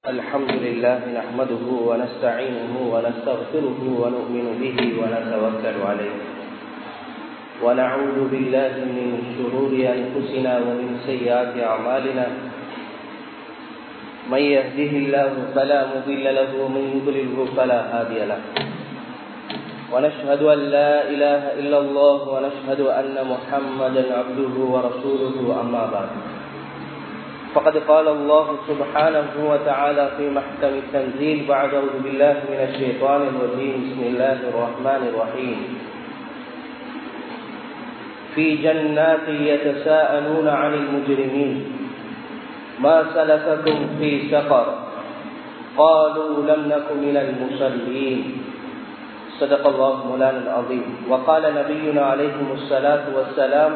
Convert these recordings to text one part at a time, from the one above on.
الحمد لله نحمده ونستعينه ونستغفره ونؤمن به ونتوكل عليه ونعوذ بالله من شرور أنفسنا ومن سيئات أعمالنا من يهده الله فلا مضل له ومن يضلله فلا هادي له ونشهد أن لا إله إلا الله ونشهد أن محمدا عبده ورسوله أما بعد فقد قال الله سبحانه وتعالى في محكم التنزيل بعد أعوذ بالله من الشيطان الرجيم بسم الله الرحمن الرحيم في جنات يتساءلون عن المجرمين ما سلككم في سقر قالوا لم نكن من المصلين صدق الله مولانا العظيم وقال نبينا عليهم الصلاة والسلام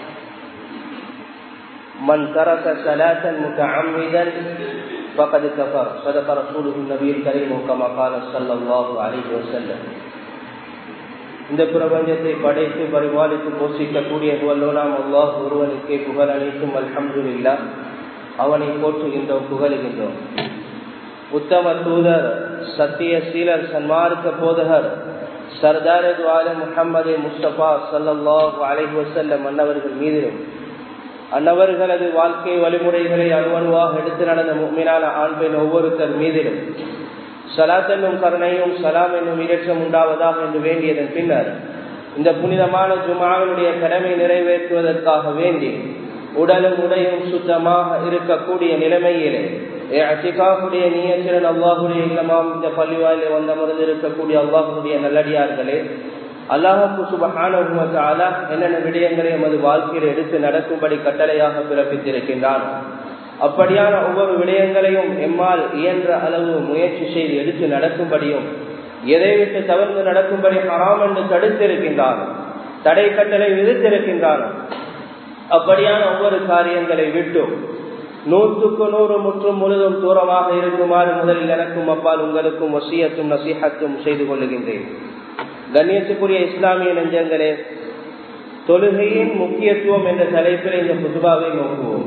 من ترك صلاة متعمدا فقد كفر صدق رسوله النبي الكريم كما قال صلى الله عليه وسلم இந்த பிரபஞ்சத்தை படைத்து பரிபாலித்து போஷிக்கக்கூடிய வல்லோனாம் அல்லாஹ் ஒருவனுக்கே புகழ் அனைத்தும் அல்ஹம்து இல்லா அவனை போற்றுகின்றோம் புகழுகின்றோம் உத்தம தூதர் சத்திய சீலர் சன்மார்க்க போதகர் சர்தார் துவால முகமது முஸ்தபா சல்லாஹ் அலைஹி வசல்லம் அன்னவர்கள் மீதிலும் அன்னவர்களது வாழ்க்கை வழிமுறைகளை அணுவணுவாக எடுத்து நடந்த மீனான ஆண் பெண் ஒவ்வொருத்தர் மீதிலும் சலாத் என்னும் கருணையும் சலாம் என்னும் இலட்சம் உண்டாவதாக என்று வேண்டியதன் பின்னர் இந்த புனிதமான ஜுமாவினுடைய கடமை நிறைவேற்றுவதற்காக வேண்டி உடலும் உடையும் சுத்தமாக இருக்கக்கூடிய நிலைமையிலே அசிகாவுடைய நீயச்சிறன் அல்லாஹுடைய இல்லமாம் இந்த பள்ளிவாயிலே வந்தமர்ந்து இருக்கக்கூடிய அல்லாஹுடைய நல்லடியார்களே அல்லாஹு சுபஹான என்னென்ன விடயங்களை எமது வாழ்க்கையில் எடுத்து நடக்கும்படி கட்டளையாக பிறப்பித்திருக்கின்றான் அப்படியான ஒவ்வொரு விடயங்களையும் எம்மால் இயன்ற அளவு முயற்சி செய்து எடுத்து நடக்கும்படியும் எதை விட்டு தவிர்த்து நடக்கும்படி ஹராம் என்று தடுத்திருக்கின்றான் தடை கட்டளை விதித்திருக்கின்றான் அப்படியான ஒவ்வொரு காரியங்களை விட்டும் நூற்றுக்கு நூறு முற்றும் முழுதும் தூரமாக இருக்குமாறு முதலில் எனக்கும் அப்பால் உங்களுக்கும் வசியத்தும் நசீகத்தும் செய்து கொள்ளுகின்றேன் கண்ணியத்துக்குரிய இஸ்லாமிய நெஞ்சங்களே தொழுகையின் முக்கியத்துவம் என்ற தலைப்பில் இந்த புதுபாவை நோக்குவோம்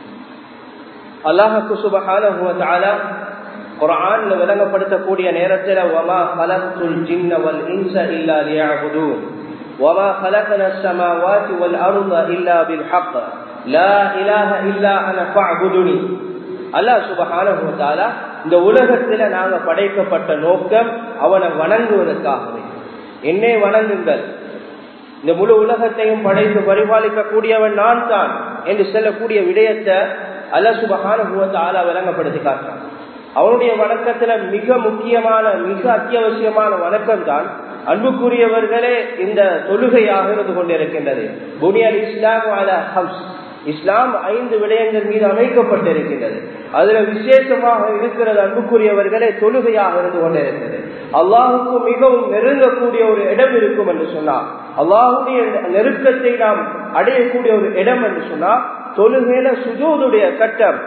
அல்லாஹு சுபஹான குரான்ல விளங்கப்படுத்தக்கூடிய நேரத்தில் வமா ஹலத்துல் ஜின்ன வல் இன்ச இல்லா லியஅபுதூன் وما خلقنا السماوات والأرض إلا بالحق لا إله إلا أنا فاعبدني அல்லாஹ் சுபஹானஹு வதஆலா இந்த உலகத்துல நாங்க படைக்கப்பட்ட நோக்கம் அவனை வணங்குவதற்காகவே என்னை வணங்குங்கள் இந்த முழு உலகத்தையும் படைத்து பரிபாலிக்க கூடியவன் நான் தான் என்று சொல்லக்கூடிய விடயத்தை அல்ல சுபகான விளங்கப்படுத்தி காட்டுறான் அவனுடைய வணக்கத்துல மிக முக்கியமான மிக அத்தியாவசியமான வணக்கம் தான் அன்புக்குரியவர்களே இந்த தொழுகையாக இருந்து கொண்டிருக்கின்றது புனியல் இஸ்லாம் ஹம்ஸ் இஸ்லாம் ஐந்து விடயங்கள் மீது அமைக்கப்பட்டிருக்கின்றது அதுல விசேஷமாக இருக்கிறது அன்புக்குரியவர்களே தொழுகையாக இருந்து கொண்டிருக்கிறது அல்லாஹுக்கு மிகவும் நெருங்கக்கூடிய ஒரு இடம் இருக்கும் என்று சொன்னார் அல்லாஹுடைய நெருக்கத்தை நாம் அடையக்கூடிய ஒரு இடம் என்று சொன்னால் தொழுகையில சுஜூதுடைய கட்டம்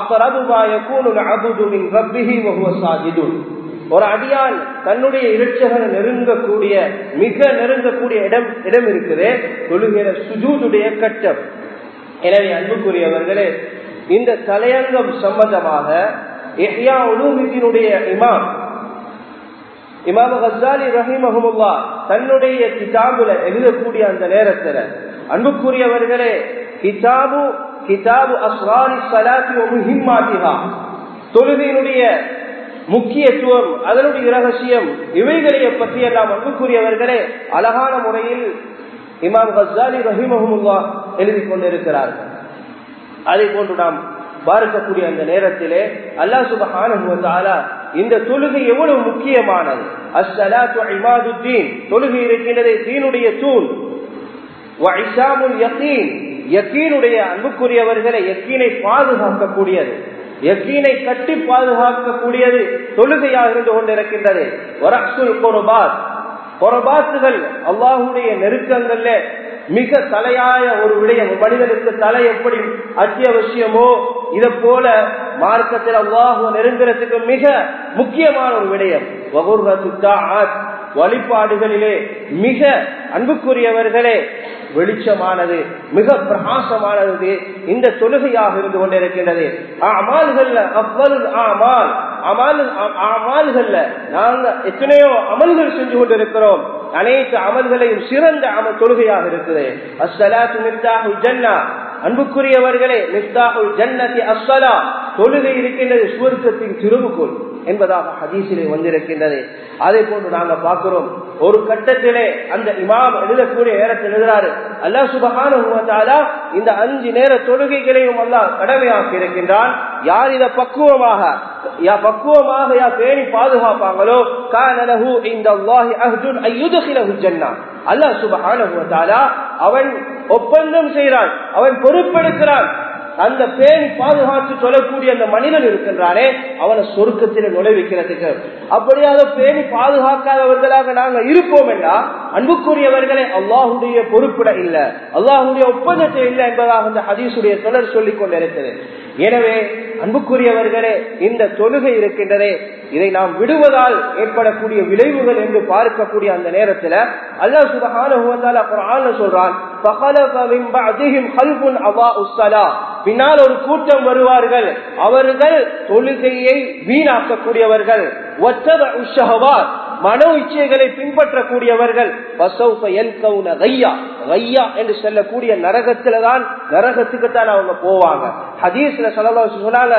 ஒரு அடியான் தன்னுடைய இறைச்சகனை நெருங்கக்கூடிய மிக நெருங்கக்கூடிய இடம் இடம் இருக்குது தொழுகையில சுஜூதுடைய கட்டம் எனவே அன்புக்குரியவர்களே இந்த தலையங்கம் சம்பந்தமாக எஹ்யா உலூமித்தினுடைய இமாம் இமாம் ஹசாலி ரஹிமஹமுல்லா தன்னுடைய கிதாபுல எழுதக்கூடிய அந்த நேரத்துல அன்புக்குரியவர்களே கிதாபு கிதாபு அஸ்வாரி சலாத்தி முஹிம்மாத்திஹா தொழுகையினுடைய முக்கியத்துவம் அதனுடைய ரகசியம் இவைகளை பற்றி எல்லாம் அன்புக்குரியவர்களே அழகான முறையில் இமாம் ஹசாலி ரஹிமஹமுல்லா எழுதி கொண்டிருக்கிறார்கள் அதை போன்று நாம் பார்க்கக்கூடிய அந்த நேரத்திலே அல்லா சுபஹான இந்த தொழுகை எவ்வளவு முக்கியமானது அஸ்ஸலாத்து இமாதுத்தீன் தொழுகை இருக்கின்றதை தீனுடைய தூண் யக்கீனுடைய அன்புக்குரியவர்களை யக்கீனை பாதுகாக்கக்கூடியது யக்கீனை கட்டி பாதுகாக்கக்கூடியது தொழுகையாக இருந்து கொண்டிருக்கின்றது பொறபாத்துகள் அல்லாஹுடைய நெருக்கங்கள்ல மிக தலையாய ஒரு விடயம் மனிதனுக்கு தலை எப்படி அத்தியாவசியமோ இதை போல மார்க்கத்தில் அல்லாஹு நெருங்குறதுக்கு மிக முக்கியமான ஒரு விடயம் வகுர்வ வழிபாடுகளிலே மிக அன்புக்குரியவர்களே வெளிச்சமானது மிக பிரகாசமானது இந்த தொழுகையாக இருந்து கொண்டிருக்கின்றது அமால்கள்ல அவ்வளவு ஆமால் அமல் அமால்கள்ல நாங்க எத்தனையோ அமல்கள் செஞ்சு கொண்டிருக்கிறோம் அனைத்து அமல்களையும் சிறந்த அமல் தொழுகையாக இருக்குது அஸ்ஸலாத்து மிஃப்தாஹுல் ஜன்னா அன்புக்குரியவர்களே மிஃப்தாஹுல் ஜன்னதி அஸ்ஸலா தொழுகை இருக்கின்றது சுவர்க்கத்தின் திருவுகோள் என்பதாக ஹதீசிலே வந்திருக்கின்றது அதே போன்று நாங்க பார்க்கிறோம் ஒரு கட்டத்திலே அந்த இமாம் எழுதக்கூடிய நேரத்தில் எழுதுறாரு அல்லா சுபகான இந்த அஞ்சு நேர தொழுகைகளையும் எல்லாம் கடமையாக்கி இருக்கின்றான் யார் இதை பக்குவமாக யா பக்குவமாக யா பேணி பாதுகாப்பாங்களோ கானலஹு இந்த அல்லாஹி அஹ்ஜுன் ஐயுதுகிலஹு ஜன்னா அல்லாஹ் சுபஹானஹு அவன் ஒப்பந்தம் செய்கிறான் அவன் பொறுப்பெடுக்கிறான் அந்த பேணி பாதுகாத்து சொல்லக்கூடிய அந்த மனிதன் இருக்கின்றானே அவனை சொருக்கத்தில் நுழைவிக்கிறதுக்கு அப்படியாக பேணி பாதுகாக்காதவர்களாக நாங்க இருப்போம் என்றா அன்புக்குரியவர்களே அல்லாஹுடைய பொறுப்பிட இல்ல அல்லாஹுடைய ஒப்பந்தத்தை இல்லை என்பதாக அந்த ஹதீசுடைய தொடர் சொல்லிக் கொண்டிருக்கிறது எனவே அன்புக்குரியவர்களே இந்த தொழுகை இருக்கின்றதே இதை நாம் விடுவதால் ஏற்படக்கூடிய விளைவுகள் என்று பார்க்கக்கூடிய அந்த நேரத்தில் அல்லாஹ் சுபகான சொல்றான் பின்னால் ஒரு கூட்டம் வருவார்கள் அவர்கள் தொழுகையை வீணாக்கக்கூடியவர்கள் மனோ இச்சைகளை பின்பற்றக்கூடியவர்கள் என்று சொல்லக்கூடிய நரகத்துல தான் நரகத்துக்கு தான் அவங்க போவாங்க ஹதீஸ்ல சொன்னாங்க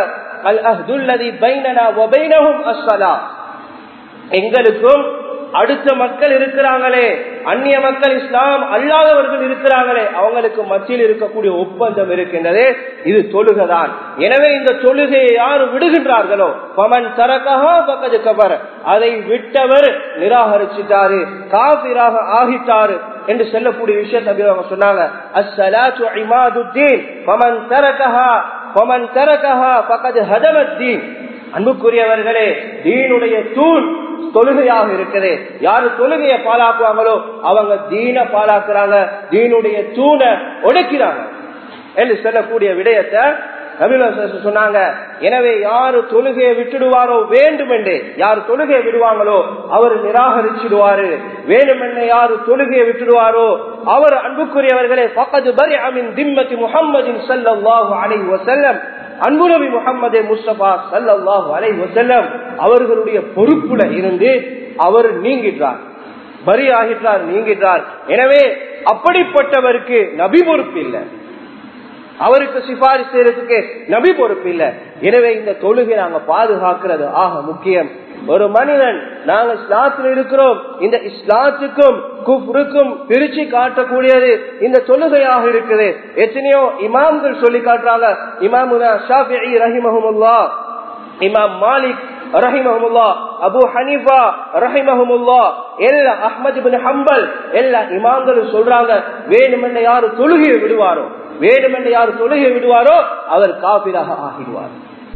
எங்களுக்கும் அடுத்த மக்கள் இருக்கிறாங்களே அந்நிய மக்கள் இஸ்லாம் அல்லாதவர்கள் இருக்கிறாங்களே அவங்களுக்கு மத்தியில் இருக்கக்கூடிய ஒப்பந்தம் இருக்கின்றது இது தொழுகைதான் எனவே இந்த தொழுகையை யார் விடுகின்றார்களோ பமன் தரகா பக்கது கபர் அதை விட்டவர் நிராகரிச்சிட்டாரு காபிராக ஆகிட்டாரு என்று சொல்லக்கூடிய விஷயத்தை அவங்க சொன்னாங்க அஸ்ஸலாத்து இமாதுத்தீன் பமன் தரகஹா பமன் தரகஹா பக்கது ஹதமத்தீன் அன்புக்குரியவர்களே தீனுடைய தூண் தொழுகையாக இருக்குது யாரு தொழுகையை பாலாக்குவாங்களோ அவங்க தீன பாலாக்குறாங்க தீனுடைய தூணை உடைக்கிறாங்க என்று சொல்லக்கூடிய விடயத்தை சொன்னாங்க எனவே யாரு தொழுகையை விட்டுடுவாரோ வேண்டுமென்றே யாரு தொழுகையை விடுவாங்களோ அவர் நிராகரிச்சிடுவாரு வேண்டுமென்ன யாரு தொழுகையை விட்டுடுவாரோ அவர் அன்புக்குரியவர்களே பக்கத்து பரி அமின் திம்மதி முகம்மதின் சல்லாஹு அலை வசல்லம் அன்புநபி முகமது முஸ்தபா சல்லாஹூ அலை வசல்லம் அவர்களுடைய பொறுப்புல இருந்து அவர் நீங்கிட்டார் பரி ஆகிட்டார் நீங்கிட்டார் எனவே அப்படிப்பட்டவருக்கு நபி பொறுப்பு இல்லை அவருக்கு சிபாரிசு செய்யறதுக்கு நபி பொறுப்பு இல்லை எனவே இந்த தொழுகை நாங்க பாதுகாக்கிறது ஆக முக்கியம் ஒரு மனிதன் நாங்க இஸ்லாத்தில் இருக்கிறோம் இந்த இஸ்லாத்துக்கும் குஃப்ருக்கும் பிரிச்சு காட்டக்கூடியது இந்த தொழுகையாக இருக்குது எத்தனையோ இமாம்கள் சொல்லி காட்டுறாங்க இமாமுனா ஷாஃபி ரஹிமஹமுல்லா இமாம் மாலிக் ரஹிமஹமுல்லா அபு ஹனீஃபா ரஹிமஹமுல்லா எல்லா அஹ்மது பின் ஹம்பல் எல்லா இமாம்களும் சொல்றாங்க வேணுமென்ன யாரு தொழுகையை விடுவாரோ வேணுமென்று யார் தொழுகை விடுவாரோ அவர் காபிராக ஆகிடுவார்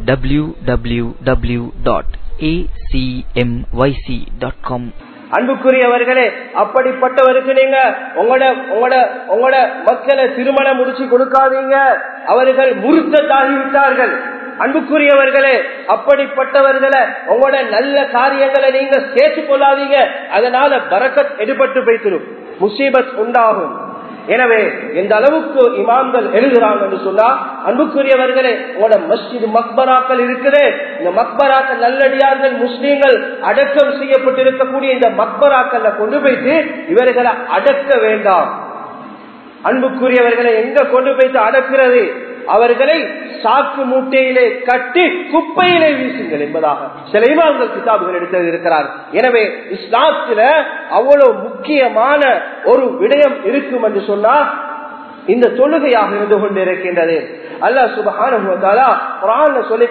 www.acmyc.com அன்புக்குரியவர்களே அப்படிப்பட்டவருக்கு நீங்க உங்களோட உங்களோட உங்களோட மக்களை திருமணம் முடிச்சு கொடுக்காதீங்க அவர்கள் முருத்தத்தாகிவிட்டார்கள் அன்புக்குரியவர்களே அப்படிப்பட்டவர்களை உங்களோட நல்ல காரியங்களை நீங்க சேர்த்து கொள்ளாதீங்க அதனால பரக்கத் எடுபட்டு போய்த்திடும் முசீபத் உண்டாகும் எனவே எந்த அளவுக்கு இமாம்கள் எழுதுறாங்க என்று சொன்னா அன்புக்குரியவர்களே உங்களோட மஸ்ஜித் மக்பராக்கள் இருக்குது இந்த மக்பராக்கள் நல்லடியார்கள் முஸ்லீம்கள் அடக்கம் செய்யப்பட்டிருக்கக்கூடிய இந்த மக்பராக்கள்ல கொண்டு போயிட்டு இவர்களை அடக்க வேண்டாம் அன்புக்குரியவர்களை எங்க கொண்டு போயிட்டு அடக்கிறது அவர்களை சாக்கு மூட்டையிலே கட்டி குப்பையிலே வீசுங்கள் என்பதாக சில இமாம்கள் கிதாபுகள் எடுத்து இருக்கிறார் எனவே இஸ்லாத்துல அவ்வளவு முக்கியமான ஒரு விடயம் இருக்கும் என்று சொன்னா இந்த தொழுகையாக இருந்து கொண்டிருக்கின்றது அல்லா சுபஹான சொல்லி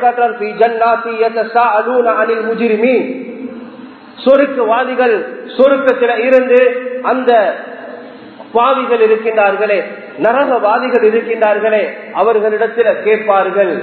காட்டுறான் சொருக்கவாதிகள் சொருக்கத்தில இருந்து அந்த பாவிகள் இருக்கின்றார்களே நரகவாதிகள் இருக்கின்றார்களே அவர்களிடத்தில் கேட்பார்கள்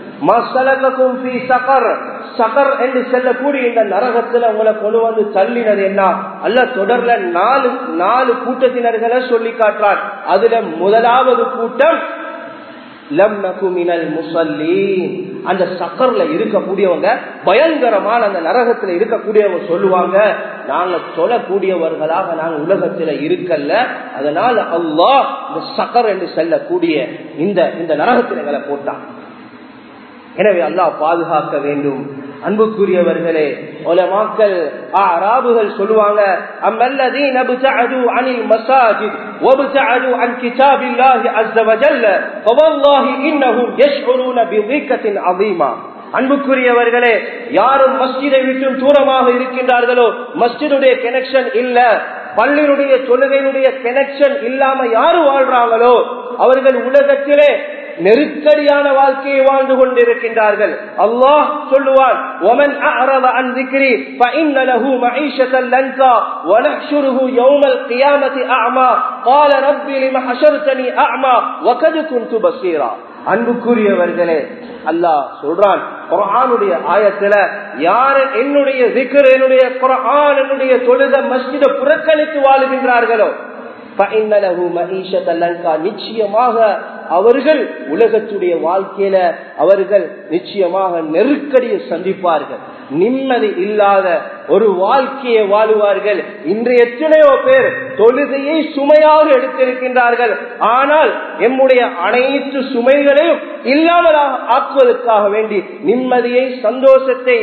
சகர் என்று செல்லக்கூடிய இந்த நரகத்துல உங்களை கொண்டு வந்து தள்ளினது என்ன அல்ல தொடர்ல நாலு நாலு கூட்டத்தினர்களை சொல்லி காட்டுறான் அதுல முதலாவது கூட்டம் லம் நகு மினல் முசல்லீன் அந்த சக்கர்ல இருக்கக்கூடியவங்க பயங்கரமான அந்த நரகத்துல இருக்கக்கூடியவங்க சொல்லுவாங்க நாங்க சொல்லக்கூடியவர்களாக நாங்க உலகத்துல இருக்கல்ல அதனால அல்லாஹ் இந்த சக்கர் என்று செல்லக்கூடிய இந்த இந்த நரகத்தில் எங்களை போட்டான் எனவே அல்லாஹ் பாதுகாக்க வேண்டும் அன்புக்குரியவர்களே உலமாக்கள் அராபுகள் சொல்லுவாங்க அம்மல்லதீன அபுதஅது அனில் மசாஜித் وابتعدوا عن كتاب الله عز وجل فوالله انهم يشعرون بضيقة عظيمة அன்புக்குரியவர்களே யாரும் மஸ்ஜிதை விட்டு தூரமாக இருக்கின்றார்களோ மஸ்ஜிதுடைய கனெக்ஷன் இல்ல பள்ளியினுடைய தொழுகையினுடைய கனெக்ஷன் இல்லாம யாரு வாழ்றாங்களோ அவர்கள் உலகத்திலே நெருக்கடியான வாழ்க்கையை வாழ்ந்து கொண்டிருக்கின்றார்கள் அல்லாஹ் சொல்லுவான் ومن اعرض عن ذكري فان له معيشه لنكا ونحشره يوم القيامه اعمى قال ربي لما حشرتني اعمى وقد كنت بصيرا அன்புக்குரியவர்களே அல்லாஹ் சொல்றான் குரானுடைய ஆயத்துல யாரு என்னுடைய திக்கர் என்னுடைய குரான் என்னுடைய தொழுத மஸ்ஜித புறக்கணித்து வாழுகின்றார்களோ நிச்சயமாக அவர்கள் உலகத்துடைய வாழ்க்கையில அவர்கள் நிச்சயமாக நெருக்கடியை சந்திப்பார்கள் நிம்மதி இல்லாத ஒரு வாழ்க்கையை வாழுவார்கள் இன்று எத்தனையோ பேர் தொழுகையை சுமையாக எடுத்திருக்கின்றார்கள் ஆனால் எம்முடைய அனைத்து சுமைகளையும் இல்லாமலாக ஆக்குவதற்காக வேண்டி நிம்மதியை சந்தோஷத்தை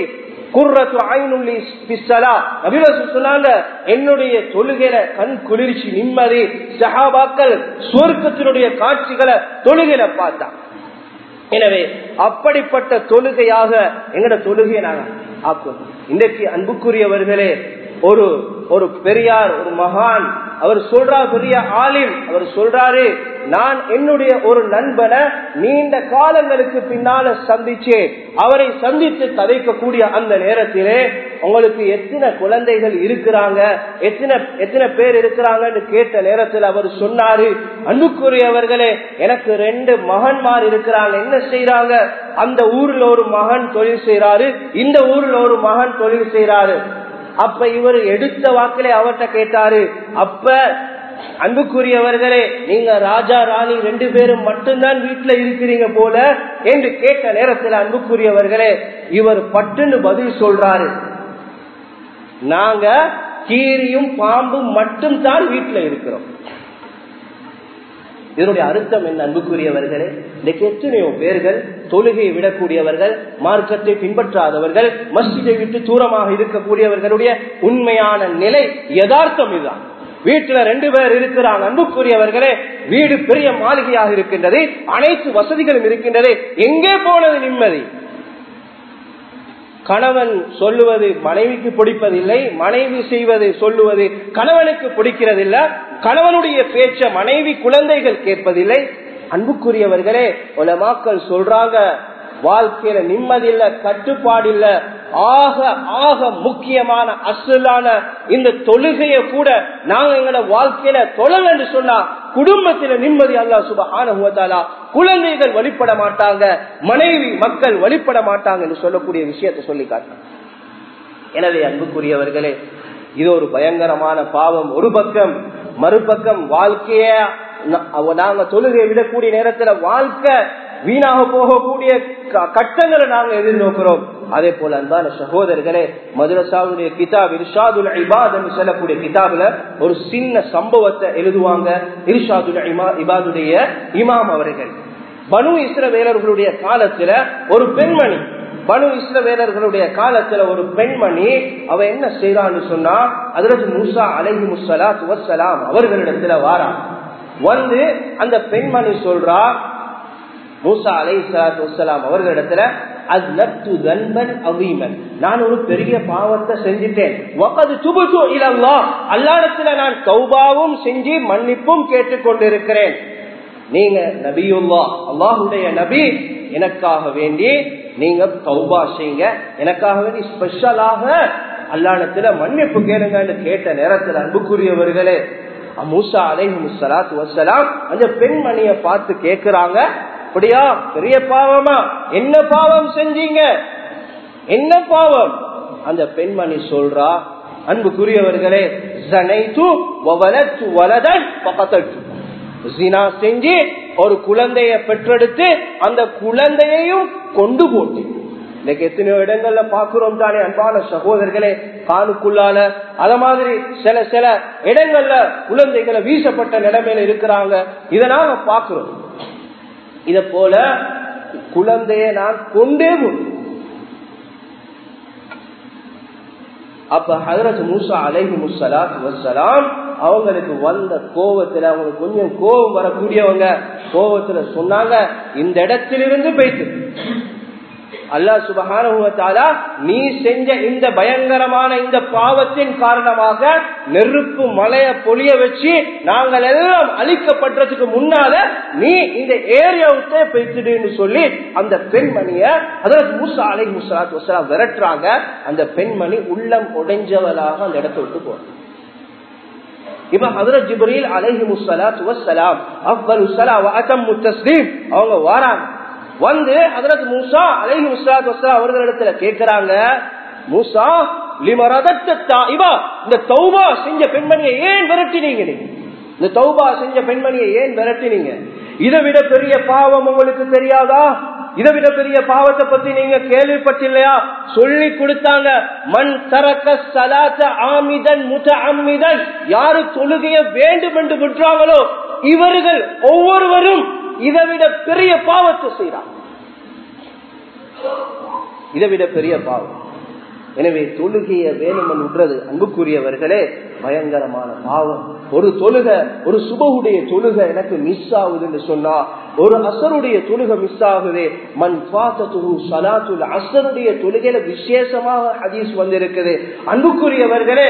என்னுடைய தொழுகையில கண் குளிர்ச்சி நிம்மதி சஹாபாக்கள் சுவர்க்கத்தினுடைய காட்சிகளை தொழுகையில பார்த்தா எனவே அப்படிப்பட்ட தொழுகையாக எங்கட தொழுகையை நாங்க ஆக்குவோம் இன்றைக்கு அன்புக்குரியவர்களே ஒரு ஒரு பெரியார் ஒரு மகான் அவர் சொல்றார் பெரிய ஆலிம் அவர் சொல்றாரு நான் என்னுடைய ஒரு நண்பனை நீண்ட காலங்களுக்கு பின்னால சந்திச்சேன் அவரை சந்தித்து கதைக்கக்கூடிய அந்த நேரத்திலே உங்களுக்கு எத்தனை குழந்தைகள் இருக்கிறாங்க எத்தனை எத்தனை பேர் இருக்கிறாங்கன்னு கேட்ட நேரத்தில் அவர் சொன்னாரு அன்புக்குரியவர்களே எனக்கு ரெண்டு மகன்மார் இருக்கிறாங்க என்ன செய்யறாங்க அந்த ஊர்ல ஒரு மகன் தொழில் செய்யறாரு இந்த ஊர்ல ஒரு மகன் தொழில் செய்யறாரு அப்ப இவர் எடுத்த வாக்கிலே அவர்கிட்ட கேட்டாரு அப்ப அன்புக்குரியவர்களே நீங்க ராஜா ராணி ரெண்டு பேரும் மட்டும்தான் வீட்டுல இருக்கிறீங்க போல என்று கேட்ட நேரத்தில் அன்புக்குரியவர்களே இவர் பட்டுன்னு பதில் சொல்றாரு நாங்க கீரியும் பாம்பும் மட்டும் தான் வீட்டுல இருக்கிறோம் இதனுடைய அர்த்தம் என்ன அன்புக்குரியவர்களே இன்றைக்கு எத்தனையோ பேர்கள் தொழுகையை விடக்கூடியவர்கள் மார்க்கத்தை பின்பற்றாதவர்கள் மஸ்ஜிதை விட்டு தூரமாக இருக்கக்கூடியவர்களுடைய உண்மையான நிலை யதார்த்தம் இதுதான் வீட்டுல ரெண்டு பேர் இருக்கிறாங்க அன்புக்குரியவர்களே வீடு பெரிய மாளிகையாக இருக்கின்றது அனைத்து வசதிகளும் இருக்கின்றது எங்கே போனது நிம்மதி கணவன் சொல்லுவது மனைவிக்கு பிடிப்பதில்லை மனைவி செய்வது சொல்லுவது கணவனுக்கு பிடிக்கிறதில்லை கணவனுடைய பேச்ச மனைவி குழந்தைகள் கேட்பதில்லை அன்புக்குரியவர்களே உலமாக்கள் சொல்றாங்க வாழ்க்கையில நிம்மதி இல்ல கட்டுப்பாடு இல்ல ஆக ஆக முக்கியமான அசலான இந்த தொழுகைய கூட நாங்க எங்களோட வாழ்க்கையில தொழல் என்று சொன்னா குடும்பத்தில நிம்மதி அல்லா சுபஹானா குழந்தைகள் வழிபட மாட்டாங்க மனைவி மக்கள் வழிபட மாட்டாங்க என்று சொல்லக்கூடிய விஷயத்தை சொல்லி காட்டாங்க எனவே அன்புக்குரியவர்களே இது ஒரு பயங்கரமான பாவம் ஒரு பக்கம் மறுபக்கம் வாழ்க்கைய நாங்க தொழுகை விடக்கூடிய நேரத்துல வாழ்க்கை வீணாக போகக்கூடிய கட்டங்களை நாங்க எதிர்நோக்கிறோம் அதே போல அன்பான சகோதரர்களே மதுரசாவுடைய கிதாப் இர்ஷாதுல் இபாத் என்று சொல்லக்கூடிய கிதாபுல ஒரு சின்ன சம்பவத்தை எழுதுவாங்க இர்ஷாதுல் இபாதுடைய இமாம் அவர்கள் பனு இஸ்ரவேலர்களுடைய காலத்துல ஒரு பெண்மணி பனு இஸ்ரவேலர்களுடைய காலத்துல ஒரு பெண்மணி அவ என்ன செய்யறான்னு சொன்னா அதற்கு மூசா அலைஹி முசலாத் வசலாம் அவர்களிடத்துல வாரா வந்து அந்த பெண்மணி சொல்றா மூசா அலை சலாத் வசலாம் அவர்களிடத்துல நான் ஒரு பெரிய பாவத்தை செஞ்சிட்டேன் அல்லாடத்துல நான் கௌபாவும் செஞ்சு மன்னிப்பும் கேட்டுக்கொண்டிருக்கிறேன் நீங்க நபியுல்லா அல்லாஹுடைய நபி எனக்காக வேண்டி நீங்க கௌபா செய்யுங்க எனக்காக வேண்டி ஸ்பெஷலாக அல்லாடத்துல மன்னிப்பு கேளுங்கன்னு கேட்ட நேரத்தில் அன்புக்குரியவர்களே மூசா அலைஹி சலாத்து வசலாம் அந்த பெண்மணிய பார்த்து கேக்குறாங்க அப்படியா பெரிய பாவமா என்ன பாவம் செஞ்சீங்க என்ன பாவம் அந்த பெண்மணி சொல்றா அன்புக்குரியவர்களே ஜனைத்து வலதன் பக்கத்தட்டு ஜினா செஞ்சு ஒரு குழந்தைய பெற்றெடுத்து அந்த குழந்தையையும் கொண்டு போட்டு இன்னைக்கு எத்தனையோ இடங்கள்ல பாக்குறோம் தானே அன்பான சகோதரர்களே காணுக்குள்ளால அத மாதிரி சில சில இடங்கள்ல குழந்தைகளை வீசப்பட்ட நிலைமையில இருக்கிறாங்க இதை நாங்க பாக்குறோம் இத போல குழந்தைய நான் கொண்டே போடுறேன் அப்ப ஹதரத் மூசா அலைஹி முசலாத் வசலாம் அவங்களுக்கு வந்த கோபத்துல அவங்களுக்கு கொஞ்சம் கோபம் வரக்கூடியவங்க கோபத்துல சொன்னாங்க இந்த இடத்திலிருந்து போயிட்டு அல்லா சுபகான நீ செஞ்ச இந்த பயங்கரமான இந்த பாவத்தின் காரணமாக நெருப்பு மலைய பொழிய வச்சு நாங்கள் எல்லாம் அழிக்கப்பட்டதுக்கு முன்னால நீ இந்த ஏரியாவுக்கே போய்த்துடுன்னு சொல்லி அந்த பெண்மணிய அதாவது மூசா அலை முசலாத் வசலாம் விரட்டுறாங்க அந்த பெண்மணி உள்ளம் உடைஞ்சவளாக அந்த இடத்தை விட்டு போறாங்க இப்ப ஹதரத் ஜிப்ரீல் அலைஹி முசலாத் வசலாம் அவ்வளவு சலா அகம் முத்தஸ்லீம் அவங்க வாராங்க வந்து ஹதரத் மூசா அலைஹி முஸ்லாத் வசலாம் அவர்களிடத்துல கேட்கிறாங்க மூசா இந்த தௌபா செஞ்ச பெண்மணியை ஏன் விரட்டினீங்க நீங்க இந்த தௌபா செஞ்ச பெண்மணியை ஏன் விரட்டினீங்க இதை விட பெரிய பாவம் உங்களுக்கு தெரியாதா இதை விட பெரிய பாவத்தை பத்தி நீங்க கேள்விப்பட்டில்லையா சொல்லி கொடுத்தாங்க மண் தரக்க சலாத்த ஆமிதன் முத அம்மிதன் யாரு தொழுகைய வேண்டும் என்று விட்டுறாங்களோ இவர்கள் ஒவ்வொருவரும் இதை விட பெரிய பாவத்தை செய்யறாங்க இதை விட பெரிய பாவம் எனவே தொழுகைய வேணுமன் விடுறது அன்புக்குரியவர்களே பயங்கரமான பாவம் ஒரு தொழுக ஒரு சுபகுடைய தொழுக எனக்கு மிஸ் ஆகுதுன்னு சொன்னா ஒரு அசருடைய தொழுக மிஸ் ஆகுது மண் பாத்தது சலாத்துல் அசருடைய தொழுகையில விசேஷமாக ஹதீஸ் வந்திருக்குது அன்புக்குரியவர்களே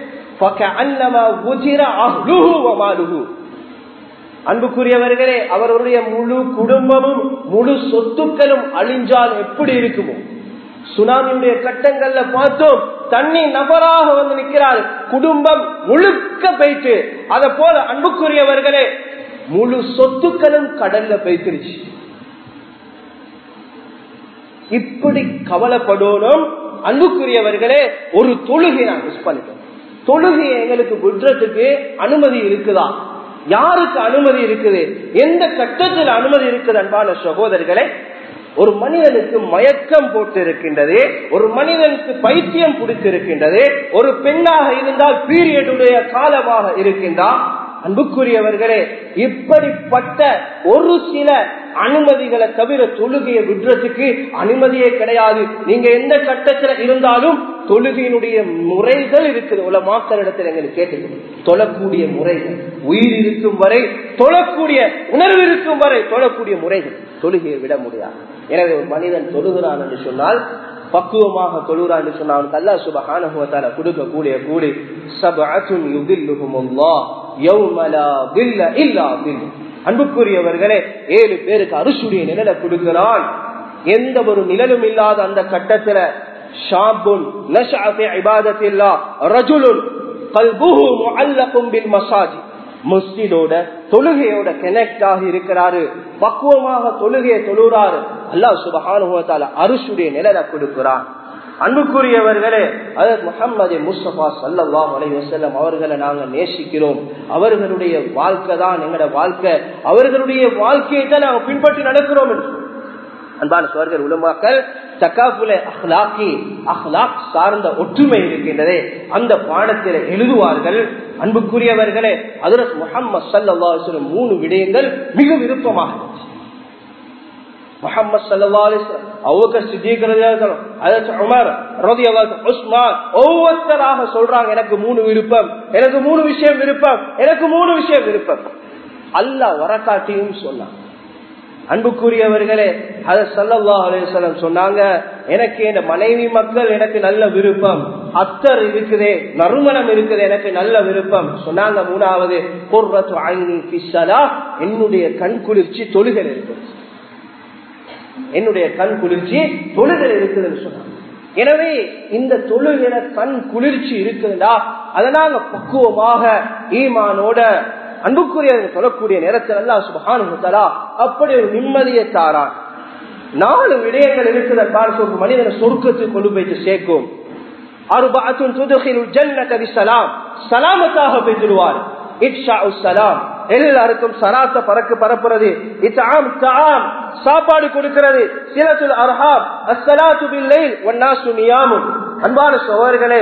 அன்புக்குரியவர்களே அவருடைய முழு குடும்பமும் முழு சொத்துக்களும் அழிஞ்சால் எப்படி இருக்குமோ சுனாமியுடைய கட்டங்கள்ல பார்த்தோம் தண்ணி நபராக வந்து நிற்கிறார் குடும்பம் முழுக்க போயிட்டு அத போல அன்புக்குரியவர்களே முழு சொத்துக்களும் கடல்ல போய்த்திருச்சு இப்படி கவலைப்படணும் அன்புக்குரியவர்களே ஒரு தொழுகை நான் மிஸ் பண்ணிட்டோம் தொழுகையை எங்களுக்கு விடுறதுக்கு அனுமதி இருக்குதா யாருக்கு அனுமதி இருக்குது எந்த கட்டத்தில் அனுமதி இருக்குது அன்பான சகோதரர்களே ஒரு மனிதனுக்கு மயக்கம் போட்டு இருக்கின்றது ஒரு மனிதனுக்கு பைத்தியம் பிடித்திருக்கின்றது ஒரு பெண்ணாக இருந்தால் பீரியடுடைய காலமாக இருக்கின்றார் அன்புக்குரியவர்களே இப்படிப்பட்ட ஒரு சில அனுமதிகளை தவிர தொழுகையை விடுறதுக்கு அனுமதியே கிடையாது நீங்க எந்த கட்டத்துல இருந்தாலும் தொழுகையினுடைய முறைகள் இருக்குது உள்ள மாக்களிடத்தில் எங்களுக்கு கேட்டு தொழக்கூடிய முறைகள் உயிர் இருக்கும் வரை தொழக்கூடிய உணர்வு இருக்கும் வரை தொழக்கூடிய முறைகள் தொழுகையை விட முடியாது எனவே ஒரு மனிதன் தொழுகிறான் என்று சொன்னால் பக்குவமாக தொழுகிறான் என்று சொன்னால் அவனுக்கு அல்லா சுபகான கொடுக்கக்கூடிய கூலி சபஅத்துன் யுதில்லுஹுமுல்லாஹ் யௌம லா தில்ல இல்லா தில் அன்புக்குரியவர்களே ஏழு பேருக்கு அரிசுடைய நிழலை கொடுக்கிறான் எந்த ஒரு நிழலும் இல்லாத அந்த கட்டத்துல ஷாபுன் நஷா ஃபி இபாதத்தில்லா ரஜுலுன் கல்புஹு முஅல்லகும் பில் மசாஜி மஸ்ஜிதோட தொழுகையோட கனெக்ட் ஆகி இருக்கிறாரு பக்குவமாக தொழுகையை தொழுறாரு அல்லாஹ் சுபஹானுவத்தால அரிசுடைய நிழலை கொடுக்கிறான் அன்புக்குரியவர்களே அதற்கு முகமது முஸ்தபா சல்லாஹ் அலைவசல்லம் அவர்களை நாங்க நேசிக்கிறோம் அவர்களுடைய வாழ்க்கை தான் எங்களோட வாழ்க்கை அவர்களுடைய வாழ்க்கையை தான் நாங்க பின்பற்றி நடக்கிறோம் என்று அன்பான சோர்கள் உலமாக்கள் தக்காப்புல அஹ்லாக்கி அஹ்லாக் சார்ந்த ஒற்றுமை இருக்கின்றதே அந்த பாடத்தில் எழுதுவார்கள் அன்புக்குரியவர்களே அதரத் முகமது சல்லா மூணு விடயங்கள் மிக விருப்பமாக இருந்துச்சு முகமது சல்லா அலிஸ்லாம் ஒவ்வொருத்தராக சொல்றாங்க எனக்கு மூணு விருப்பம் எனக்கு மூணு விஷயம் விருப்பம் எனக்கு மூணு விஷயம் விருப்பம் அல்ல வரக்காட்டியும் சொன்னான் அன்புக்குரியவர்களே அத சல்லா அலிசல்லம் சொன்னாங்க எனக்கு என் மனைவி மக்கள் எனக்கு நல்ல விருப்பம் அத்தர் இருக்குதே நறுமணம் இருக்குது எனக்கு நல்ல விருப்பம் சொன்னாங்க மூணாவது என்னுடைய கண் குளிர்ச்சி தொழுகல் இருக்குது என்னுடைய கண் குளிர்ச்சி தொழுகல் இருக்குதுன்னு சொன்னாங்க எனவே இந்த தொழுகிற கண் குளிர்ச்சி இருக்குதுடா அதை நாங்க பக்குவமாக ஈமானோட அன்புக்குரிய சொல்லக்கூடிய நேரத்தில் அல்லா சுபகானுத்தலா அப்படி ஒரு நிம்மதியை தாரான் நாலு விடயங்கள் இருக்குது பார்க்க ஒரு மனிதனை சொர்க்கத்துக்கு கொண்டு போயிட்டு சேர்க்கும் சலாமத்தாக பெற்றுடுவார் இட்ஷா சலாம் எல்லாருக்கும் சராச பறக்கு பரப்புறது இத்தாம் தாம் சாப்பாடு கொடுக்கிறது சிலத்துல் அர்ஹாம் அஸ்ஸலாத்து பில்லைல் வன்னாசு நியாமும் அன்பான சோழர்களே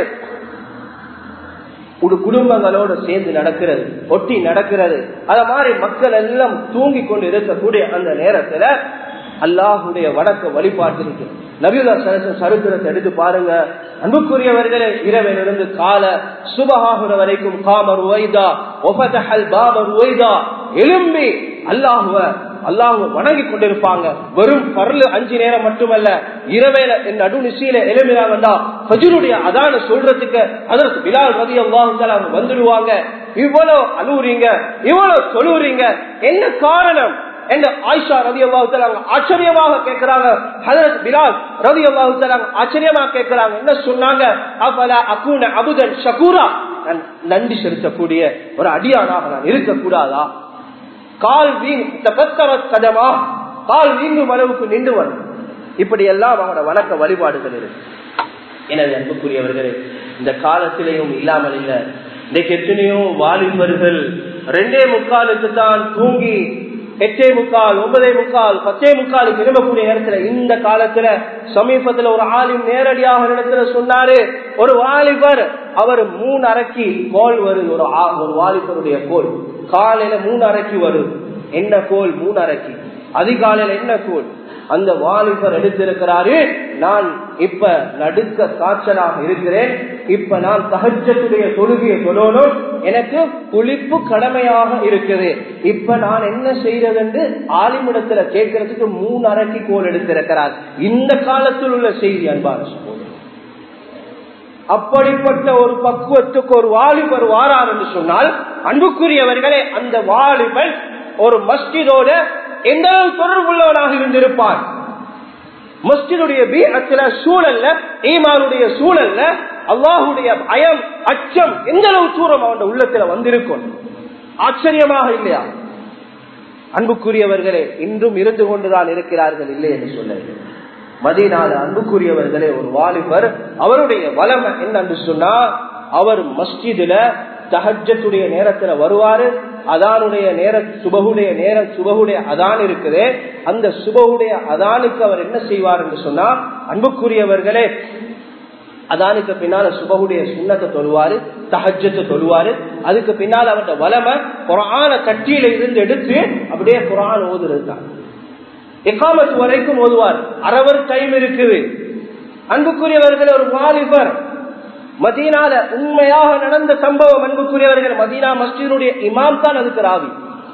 ஒரு குடும்பங்களோடு சேர்ந்து நடக்கிறது ஒட்டி நடக்கிறது அத மாதிரி மக்கள் எல்லாம் தூங்கி கொண்டு இருக்கக்கூடிய அந்த நேரத்துல அல்லாஹுடைய வணக்க வழிபாட்டிற்கு நபியுல்லா சரசன் சரித்திரத்தை எடுத்து பாருங்க அன்புக்குரியவர்களே இரவிலிருந்து கால சுபகாகுற வரைக்கும் காமர் ஒய்தா ஒபதஹல் பாபர் ஒய்தா எலும்பி அல்லாஹுவ அல்லாஹுவ வணங்கி கொண்டிருப்பாங்க வெறும் பரலு அஞ்சு நேரம் மட்டுமல்ல இரவேல என் நடு நிசையில எழுமினாங்கண்டா ஃபஜ்ருடைய அதான சொல்றதுக்கு அதற்கு பிலால் ரதி அல்லாஹு அவங்க வந்துடுவாங்க இவ்வளவு அழுவுறீங்க இவ்வளவு சொல்லுறீங்க என்ன காரணம் என்று ஆயிஷா ரதி அல்லாஹு ஆச்சரியமாக கேட்கிறாங்க ஹதரத் பிலால் ரதி அல்லாஹு ஆச்சரியமாக கேட்கிறாங்க என்ன சொன்னாங்க அபலா அகூன அபுதன் ஷகூரா நான் நன்றி செலுத்தக்கூடிய ஒரு அடியானாக நான் இருக்கக்கூடாதா கால் வீண் கதமா கால் வீங்கும் அளவுக்கு நின்று வரும் இப்படி எல்லாம் அவங்களோட வணக்க வழிபாடுகள் இருக்கு எனவே அன்புக்குரியவர்களே இந்த காலத்திலேயும் இல்லாமல் இல்லை இன்றைக்கு எத்தனையோ வாலிபர்கள் ரெண்டே முக்காலுக்கு தான் தூங்கி எட்டே முக்கால் ஒன்பதே முக்கால் பத்தே முக்காலுக்கு விரும்பக்கூடிய நேரத்துல இந்த காலத்துல சமீபத்துல ஒரு ஆலிம் நேரடியாக இடத்துல சொன்னாரு ஒரு வாலிபர் அவர் மூணு அரைக்கி கோல் வருது ஒரு ஒரு வாலிபருடைய கோல் காலையில மூணு அரைக்கி வருது என்ன கோல் மூணு அரைக்கி அதிகாலையில என்ன கோல் அந்த வாலிபர் எடுத்திருக்கிறாரு நான் இப்ப நடுக்க காய்ச்சலாக இருக்கிறேன் இப்ப நான் தகஜத்துடைய தொழுகையை சொல்லணும் எனக்கு குளிப்பு கடமையாக இருக்குது இப்ப நான் என்ன செய்யறது என்று ஆலிமிடத்துல கேட்கறதுக்கு மூணு அரைக்கி கோல் எடுத்திருக்கிறார் இந்த காலத்தில் உள்ள செய்தி அன்பான சகோதரர் அப்படிப்பட்ட ஒரு பக்குவத்துக்கு ஒரு வாலிபர் வாரார் என்று சொன்னால் அன்புக்குரியவர்களே அந்த வாலிபன் ஒரு மஸ்ஜிதோட எந்த அளவு தொடர்புள்ளவனாக இருந்திருப்பான் மஸ்ஜிதுடைய பீரத்துல சூழல்ல ஈமானுடைய சூழல்ல அல்லாஹுடைய பயம் அச்சம் எந்த அளவு தூரம் அவன் உள்ளத்துல வந்திருக்கும் ஆச்சரியமாக இல்லையா அன்புக்குரியவர்களே இன்றும் இருந்து கொண்டுதான் இருக்கிறார்கள் இல்லை என்று சொல்ல மதினால அன்புக்குரியவர்களே ஒரு வாலிபர் அவருடைய வளமை என்னன்னு சொன்னா அவர் மஸ்ஜிதுல தஹஜத்துடைய நேரத்துல வருவாரு அதானுடைய நேர சுபகுடைய நேரம் சுபகுடைய அதான் இருக்குது அந்த சுபகுடைய அதானுக்கு அவர் என்ன செய்வார் என்று சொன்னா அன்புக்குரியவர்களே அதானுக்கு பின்னால சுபகுடைய சுண்ணத்தை தொழுவாரு தஹஜத்தை தொழுவாரு அதுக்கு பின்னால் அவருடைய வளமை குரான கட்டியில இருந்து எடுத்து அப்படியே குரான் ஓதுறது தான் எக்காமத்து வரைக்கும் ஓதுவார் அரவர் டைம் இருக்குது அன்புக்குரியவர்கள் ஒரு வாலிபர் மதீனால உண்மையாக நடந்த சம்பவம் அன்புக்குரியவர்கள் மதீனா மஸ்ஜினுடைய இமாம் தான் அதுக்கு ராவி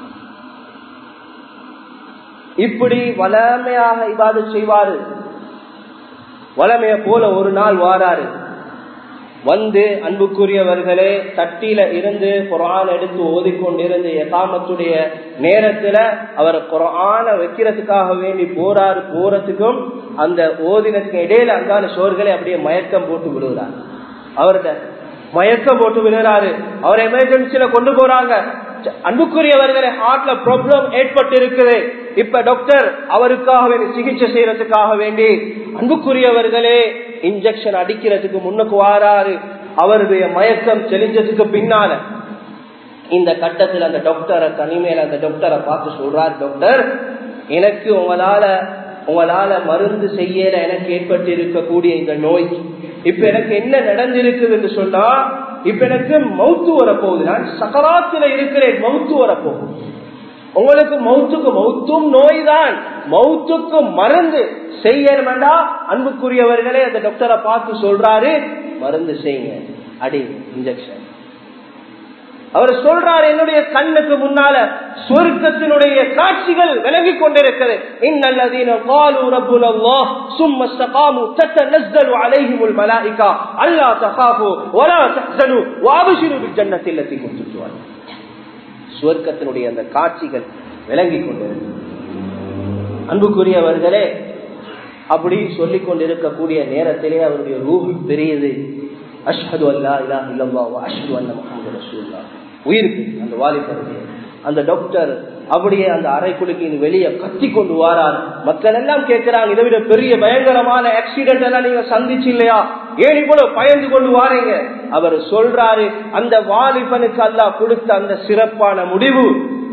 இப்படி வளமையாக இவாது செய்வாரு வளமைய போல ஒரு நாள் வாராரு வந்து அன்புக்குரியவர்களே தட்டியில இருந்து குரான் எடுத்து ஓதிக்கொண்டிருந்து எகாமத்துடைய நேரத்துல அவர் குரான வைக்கிறதுக்காக வேண்டி போறாரு போறதுக்கும் அந்த ஓதினத்துக்கு இடையில அங்கான சோர்களை அப்படியே மயக்கம் போட்டு விடுகிறார் அவர்கிட்ட மயக்கம் போட்டு விழுறாரு அவர் எமர்ஜென்சில கொண்டு போறாங்க அன்புக்குரியவர்களே ஹார்ட்ல ப்ராப்ளம் ஏற்பட்டு இருக்குது இப்ப டாக்டர் அவருக்காக வேண்டி சிகிச்சை செய்யறதுக்காக வேண்டி அன்புக்குரியவர்களே இன்ஜெக்ஷன் அடிக்கிறதுக்கு முன்னுக்கு வாராரு அவருடைய மயக்கம் தெளிஞ்சதுக்கு பின்னால இந்த கட்டத்தில் அந்த டாக்டரை தனிமையில அந்த டாக்டரை பார்த்து சொல்றாரு டாக்டர் எனக்கு உங்களால உங்களால மருந்து செய்யல எனக்கு ஏற்பட்டு இருக்கக்கூடிய இந்த நோய் இப்ப எனக்கு என்ன நடந்திருக்குது என்று சொன்னா இப்ப எனக்கு மவுத்து வரப்போகுது நான் சக்கராத்துல இருக்கிறேன் மவுத்து வரப்போகுது உங்களுக்கு மவுத்துக்கு மவுத்தும் நோய் தான் மவுத்துக்கு மருந்து செய்யணும்டா அன்புக்குரியவர்களே அந்த டாக்டரை பார்த்து சொல்றாரு மருந்து செய்யுங்க அடி இன்ஜெக்ஷன் அவர் சொல்றார் என்னுடைய கண்ணுக்கு முன்னால சொர்க்கத்தினுடைய காட்சிகள் விலகி கொண்டிருக்கிறது இன்னல்லதீன قالوا ربنا الله ثم استقاموا تتنزل عليهم الملائكه الا تخافوا ولا تحزنوا وابشروا بالجنه التي كنتم توعدون சுவர்க்கத்தினுடைய அந்த காட்சிகள் விளங்கி கொண்டிருக்கிறது அன்புக்குரியவர்களே அப்படி சொல்லிக் கொண்டிருக்கக்கூடிய நேரத்திலே அவருடைய ரூஹ் பெரியது அஷ்ஹது அல்லா இல்லா இல்லல்லா அஷ்ஹது அன்ன முஹம்மது ரசூலுல்லாஹ் உயிருக்கு அந்த வாலிபருடைய அந்த டாக்டர் அப்படியே அந்த அறைக்குழுக்கு வெளியே கத்தி கொண்டு வாரார் மக்கள் எல்லாம் கேட்கிறாங்க இதை விட பெரிய பயங்கரமான ஆக்சிடென்ட் எல்லாம் நீங்க சந்திச்சு இல்லையா ஏன் இவ்வளவு பயந்து கொண்டு வாரீங்க அவர் சொல்றாரு அந்த வாலிபனுக்கு அல்லா கொடுத்த அந்த சிறப்பான முடிவு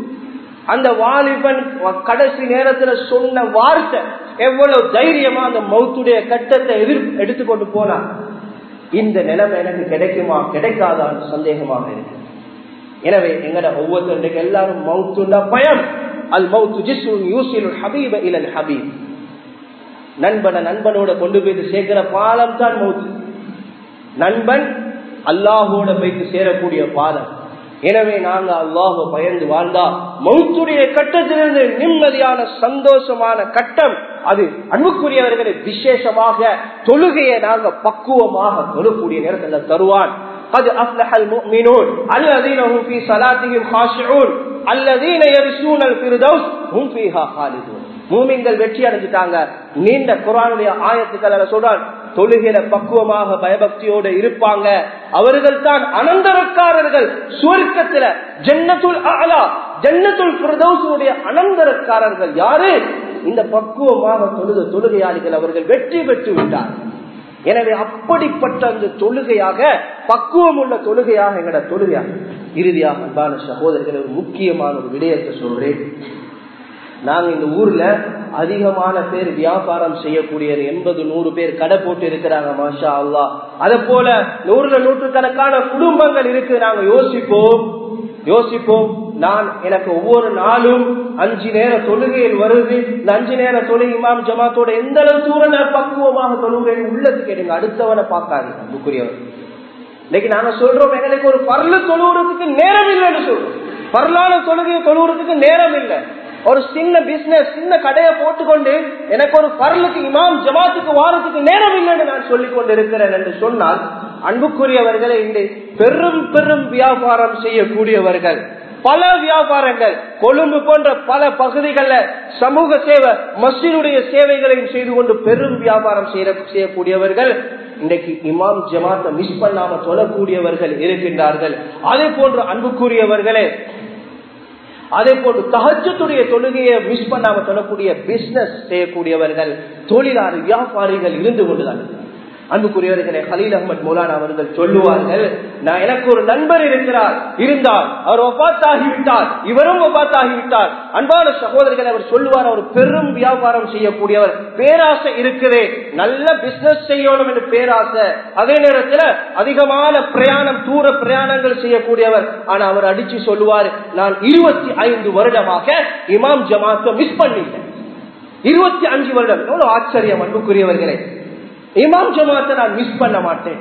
அந்த வாலிபன் கடைசி நேரத்துல சொன்ன வார்த்தை எவ்வளவு தைரியமா அந்த மௌத்துடைய கட்டத்தை எதிர் எடுத்துக்கொண்டு போனான் இந்த நிலைமை எனக்கு கிடைக்குமா கிடைக்காதான்னு சந்தேகமாக இருக்கு எனவே எங்கட ஒவ்வொருத்தருக்கு எல்லாரும் மவுத்துண்டா பயம் அல் மவுத்து ஜிஸ்ருன் யூசில் ஹபீப இலல் ஹபீப் நண்பனை நண்பனோட கொண்டு போயிட்டு சேர்க்கிற பாலம் தான் மவுத்து நண்பன் அல்லாஹோட போயிட்டு சேரக்கூடிய பாலம் எனவே நாங்க அல்லாஹோ பயந்து வாழ்ந்தா மௌத்துடைய கட்டத்திலிருந்து நிம்மதியான சந்தோஷமான கட்டம் அது அன்புக்குரியவர்களை விசேஷமாக தொழுகையை நாங்க பக்குவமாக தொழக்கூடிய நேரத்தில் தருவான் قد أفلح المؤمنون الذين هم في صلاتهم خاشعون الذين يرسون الفردوس هم فيها خالدون மூமிங்கள் வெற்றி அடைஞ்சிட்டாங்க நீண்ட குரானுடைய ஆயத்துக்கள் சொல்றான் தொழுகிற பக்குவமாக பயபக்தியோட இருப்பாங்க அவர்கள் தான் அனந்தரக்காரர்கள் சுவர்க்கத்துல ஜன்னத்துல் ஆலா ஜன்னத்துல் பிரதோசனுடைய அனந்தரக்காரர்கள் யாரு இந்த பக்குவமாக தொழுக தொழுகையாளிகள் அவர்கள் வெற்றி பெற்று விட்டார்கள் எனவே அப்படிப்பட்ட அந்த தொழுகையாக பக்குவம் உள்ள தொழுகையாக எங்கட தொழுகையாக இறுதியாக அன்பான சகோதரர்கள் ஒரு முக்கியமான ஒரு விடயத்தை சொல்றேன் நாங்க இந்த ஊர்ல அதிகமான பேர் வியாபாரம் செய்யக்கூடிய எண்பது நூறு பேர் கடை போட்டு இருக்கிறாங்க மாஷா அல்லா அத போல நூறுல நூற்றுக்கணக்கான குடும்பங்கள் இருக்கு நாங்க யோசிப்போம் யோசிப்போம் நான் எனக்கு ஒவ்வொரு நாளும் அஞ்சு நேர தொழுகையில் வருது இந்த அஞ்சு நேர தொழுகை இமாம் ஜமாத்தோட எந்த அளவு தூரம் நான் பக்குவமாக தொழுகிறேன் உள்ளது கேடுங்க அடுத்தவனை பார்க்காது அன்புக்குரியவர் இன்னைக்கு நாங்க சொல்றோம் எங்களுக்கு ஒரு பரல தொழுவுறதுக்கு நேரம் இல்லைன்னு சொல்றோம் பரலான தொழுகையை தொழுவுறதுக்கு நேரம் இல்லை ஒரு சின்ன பிசினஸ் சின்ன கடையை போட்டுக்கொண்டு எனக்கு ஒரு பரலுக்கு இமாம் ஜமாத்துக்கு வாரத்துக்கு நேரம் இல்லைன்னு நான் சொல்லிக் கொண்டு இருக்கிறேன் என்று சொன்னால் அன்புக்குரியவர்களை இன்று பெரும் பெரும் வியாபாரம் செய்யக்கூடியவர்கள் பல வியாபாரங்கள் கொழும்பு போன்ற பல பகுதிகளில் சமூக சேவை மஸ்ஜினுடைய சேவைகளையும் செய்து கொண்டு பெரும் வியாபாரம் செய்யக்கூடியவர்கள் இன்றைக்கு இமாம் ஜமாத்தை மிஸ் பண்ணாம சொல்லக்கூடியவர்கள் இருக்கின்றார்கள் அதே போன்று அன்புக்குரியவர்களே அதே போன்று தகஜத்துடைய தொழுகையை மிஸ் பண்ணாம சொல்லக்கூடிய பிசினஸ் செய்யக்கூடியவர்கள் தொழிலாளர் வியாபாரிகள் இருந்து கொண்டுதான் அன்புக்குரியவர்களே ஹலீல் அஹமத் மௌலானா அவர்கள் சொல்லுவார்கள் நான் எனக்கு ஒரு நண்பர் இருக்கிறார் இருந்தார் அவர் ஒப்பாத்தாகிவிட்டார் இவரும் ஒப்பாத்தாகிவிட்டார் அன்பான சகோதரர்கள் அவர் சொல்லுவார் அவர் பெரும் வியாபாரம் செய்யக்கூடியவர் பேராசை இருக்குதே நல்ல பிசினஸ் செய்யணும் என்று பேராசை அதே நேரத்தில் அதிகமான பிரயாணம் தூர பிரயாணங்கள் செய்யக்கூடியவர் ஆனா அவர் அடிச்சு சொல்லுவார் நான் இருபத்தி ஐந்து வருடமாக இமாம் ஜமாத்தை மிஸ் பண்ணிட்டேன் இருபத்தி அஞ்சு வருடம் எவ்வளவு ஆச்சரியம் அன்புக்குரியவர்களே இமாம் ஜமாத்தை நான் மிஸ் பண்ண மாட்டேன்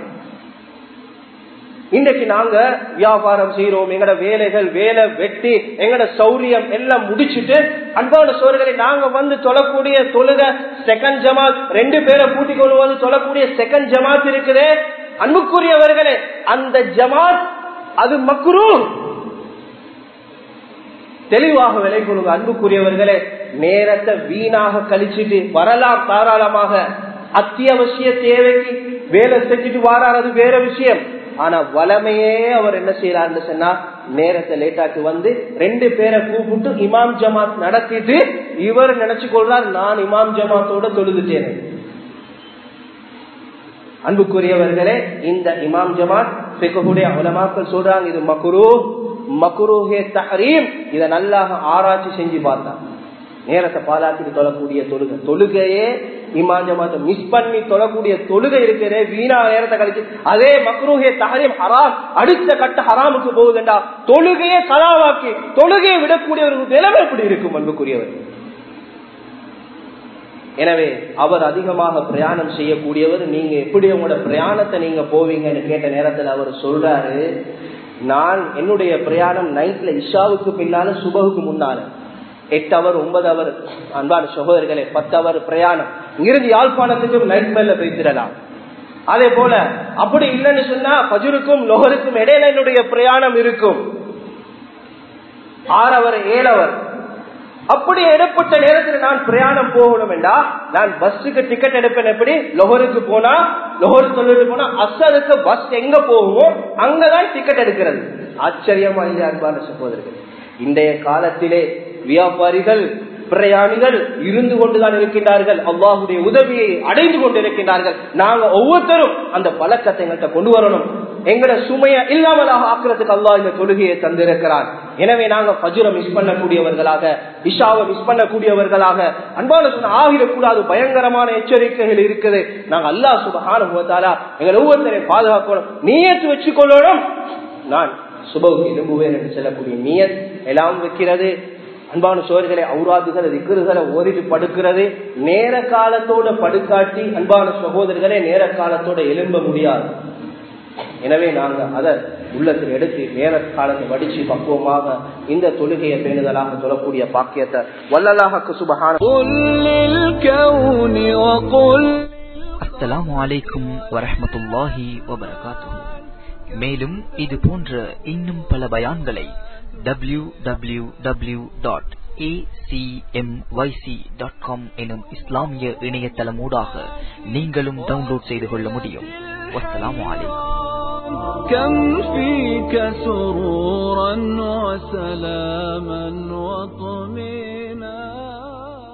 இன்றைக்கு நாங்க வியாபாரம் செய்யறோம் எங்கட வேலைகள் வேலை வெட்டி எங்கட சௌரியம் எல்லாம் முடிச்சுட்டு அன்பான சோர்களை நாங்க வந்து தொழக்கூடிய தொழுக செகண்ட் ஜமாத் ரெண்டு பேரை கூட்டிக் கொண்டு வந்து தொழக்கூடிய செகண்ட் ஜமாத் இருக்குதே அன்புக்குரியவர்களே அந்த ஜமாத் அது மக்குரு தெளிவாக விலை கொள்ளுங்க அன்புக்குரியவர்களே நேரத்தை வீணாக கழிச்சிட்டு வரலாம் தாராளமாக அத்தியாவசிய தேவைக்கு வேலை செஞ்சுட்டு வாராது வேற விஷயம் ஆனா வளமையே அவர் என்ன செய்யறாருன்னு சொன்னா நேரத்தை லேட்டாக்கி வந்து ரெண்டு பேரை கூப்பிட்டு இமாம் ஜமாத் நடத்திட்டு இவர் நினைச்சு கொள்றார் நான் இமாம் ஜமாத்தோட தொழுதுட்டேன் அன்புக்குரியவர்களே இந்த இமாம் ஜமாத் பிகவுடைய உலமாக்கள் சொல்றாங்க இது மக்குரு மக்குருஹே தஹரீம் இதை நல்லா ஆராய்ச்சி செஞ்சு பார்த்தாங்க நேரத்தை பாலாக்கிட்டு தொழக்கூடிய தொழுகை தொழுகையே இமாம் ஜமாத்தை மிஸ் பண்ணி தொழக்கூடிய தொழுகை இருக்கிறே வீணா நேரத்தை கழிச்சு அதே மக்ரூஹே தஹரீம் ஹராம் அடுத்த கட்ட ஹராமுக்கு போகுதுண்டா தொழுகையே கலாவாக்கி தொழுகையை விடக்கூடிய ஒரு நிலைமை எப்படி இருக்கும் அன்புக்குரியவர் எனவே அவர் அதிகமாக பிரயாணம் செய்யக்கூடியவர் நீங்க எப்படி உங்களோட பிரயாணத்தை நீங்க போவீங்கன்னு கேட்ட நேரத்தில் அவர் சொல்றாரு நான் என்னுடைய பிரயாணம் நைட்ல இஷாவுக்கு பின்னால சுபகுக்கு முன்னால எட்டு அவர் ஒன்பது அவர் அன்பான சகோதரர்களே பத்து அவர் பிரயாணம் இங்கிருந்து யாழ்ப்பாணத்துக்கும் நைட் மேல பேசிடலாம் அதே போல அப்படி இல்லைன்னு சொன்னா பஜுருக்கும் லோகருக்கும் இடையில என்னுடைய பிரயாணம் இருக்கும் ஆறவர் ஏழவர் அப்படி எடுப்பட்ட நேரத்தில் நான் பிரயாணம் போகணும் என்றா நான் பஸ்ஸுக்கு டிக்கெட் எடுப்பேன் எப்படி லொஹருக்கு போனா லொஹர் சொல்லிட்டு போனா அசருக்கு பஸ் எங்க போகுமோ அங்கதான் டிக்கெட் எடுக்கிறது ஆச்சரியமா இல்லையா அன்பான சகோதரர்கள் இன்றைய காலத்திலே வியாபாரிகள் பிரயாணிகள் இருந்து கொண்டுதான் இருக்கின்றார்கள் அல்லாஹுடைய உதவியை அடைந்து கொண்டு இருக்கின்றார்கள் நாங்க ஒவ்வொருத்தரும் அந்த பழக்கத்தை எங்கள்கிட்ட கொண்டு வரணும் எங்களை சுமைய இல்லாமலாக ஆக்குறதுக்கு அல்லா இந்த தொழுகையை தந்திருக்கிறான் எனவே நாங்க பஜுரை மிஸ் பண்ணக்கூடியவர்களாக இஷாவை மிஸ் பண்ணக்கூடியவர்களாக அன்பான சொன்ன ஆகிடக்கூடாது பயங்கரமான எச்சரிக்கைகள் இருக்குது நாங்க அல்லா சுபகான போதாலா எங்களை ஒவ்வொருத்தரையும் பாதுகாக்கணும் நீயத்து வச்சுக்கொள்ளணும் நான் சுபவுக்கு எழும்புவேன் என்று சொல்லக்கூடிய நீயத் எல்லாம் வைக்கிறது அன்பான சோர்களை அவுராதுகளை திக்குறுகளை ஓதிட்டு படுக்கிறது நேர காலத்தோட படுக்காட்டி அன்பான சகோதரர்களே நேர காலத்தோட எழும்ப முடியாது எனவே நாங்க அதை உள்ளத்தில் எடுத்து நேர காலத்தை வடிச்சு பக்குவமாக இந்த தொழுகையை பேணுதலாக சொல்லக்கூடிய பாக்கியத்தை வல்லலாக சுபகான அஸ்ஸலாமு அலைக்கும் வரஹமத்துல்லாஹி வபரகாத்துஹு மேலும் இது போன்ற இன்னும் பல பயான்களை W W W dot acmyc.com எனும் இஸ்லாமிய இணையதளமூடாக நீங்களும் டவுன்லோட் செய்து கொள்ள முடியும் வஸ்ஸலாமு அலைக்கும் كم فيك سرورا وسلاما وطمئنا